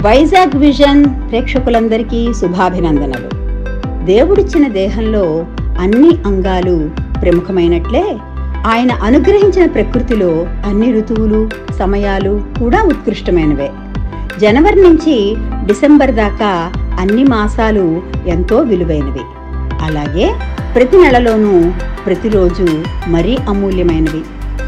Vizag vision ప్రేక్షకులందరికీ శుభాభినందనలు దేవుడిచ్చిన దేహంలో అన్ని అంగాలు ప్రముఖమైనట్లే ఆయన అనుగ్రహించిన ప్రకృతిలో అన్ని ఋతువులు సమయాలు కూడా ఉత్కృష్టమైనవే జనవరి నుంచి డిసెంబర్ దాకా అన్ని మాసాలు ఎంతో విలువైనవి అలాగే ప్రతి నెలలోనూ ప్రతిరోజు మరీ అమూల్యమైనవి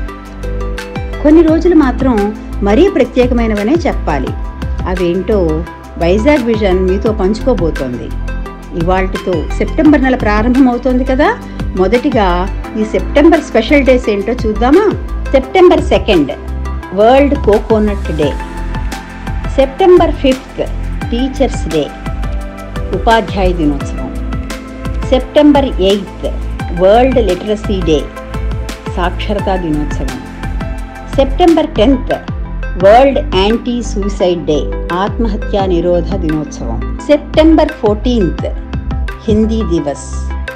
కొన్ని రోజులు మాత్రం మరీ ప్రత్యేకమైనవనే చెప్పాలి అవేంటో వైజాగ్ విజన్ మీతో పంచుకోబోతోంది ఇవాల్టితో సెప్టెంబర్ నెల ప్రారంభమవుతోంది కదా మొదటిగా ఈ సెప్టెంబర్ స్పెషల్ డేస్ ఏంటో చూద్దామా September second world coconut day September fifth teachers day ఉపాధ్యాయ దినోత్సవం September eighth world literacy day సాక్షరతా దినోత్సవం September tenth world anti suicide day ఆత్మహత్యా నిరోధ దినోత్సవం సెప్టెంబర్ ఫోర్టీన్త్ హిందీ దివస్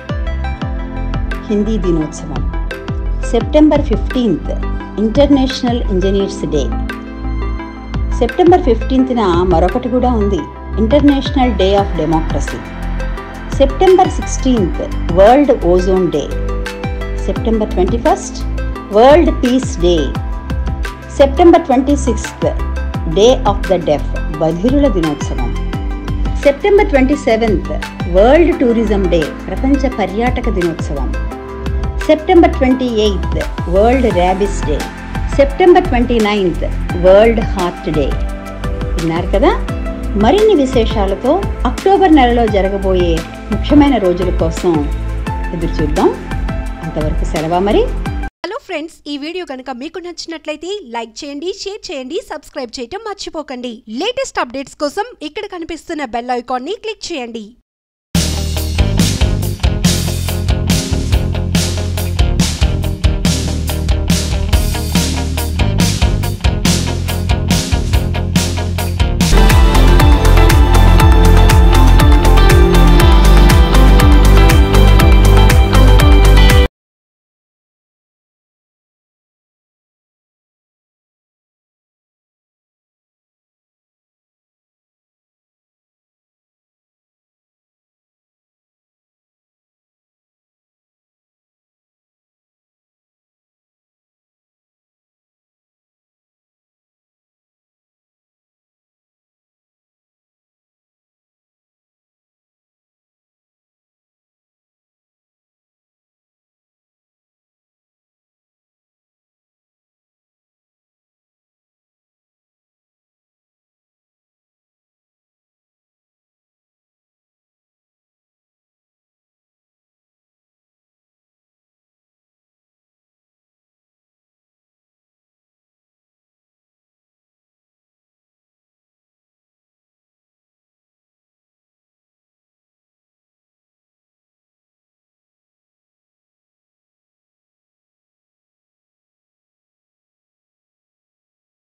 హిందీ దినోత్సవం September fifteenth international engineers day సెప్టెంబర్ ఫిఫ్టీన్త్న మరొకటి కూడా ఉంది international day of democracy September sixteenth world ozone day September twenty first world peace day September twenty sixth day of the deaf బధిరుల దినోత్సవం September twenty seventh world tourism day ప్రపంచ పర్యాటక దినోత్సవం September twenty eighth world rabies day September twenty ninth world heart day విన్నారు కదా మరిన్ని విశేషాలతో October నెలలో జరగబోయే ముఖ్యమైన రోజుల కోసం ఎదురు చూద్దాం అంతవరకు సెలవా మరి హలో ఫ్రెండ్స్ ఈ వీడియో కనుక మీకు నచ్చినట్లయితే లైక్ చేయండి షేర్ చేయండి సబ్స్క్రైబ్ చేయటం మర్చిపోకండి లేటెస్ట్ అప్డేట్స్ కోసం ఇక్కడ కనిపిస్తున్న బెల్ ఐకాన్ని క్లిక్ చేయండి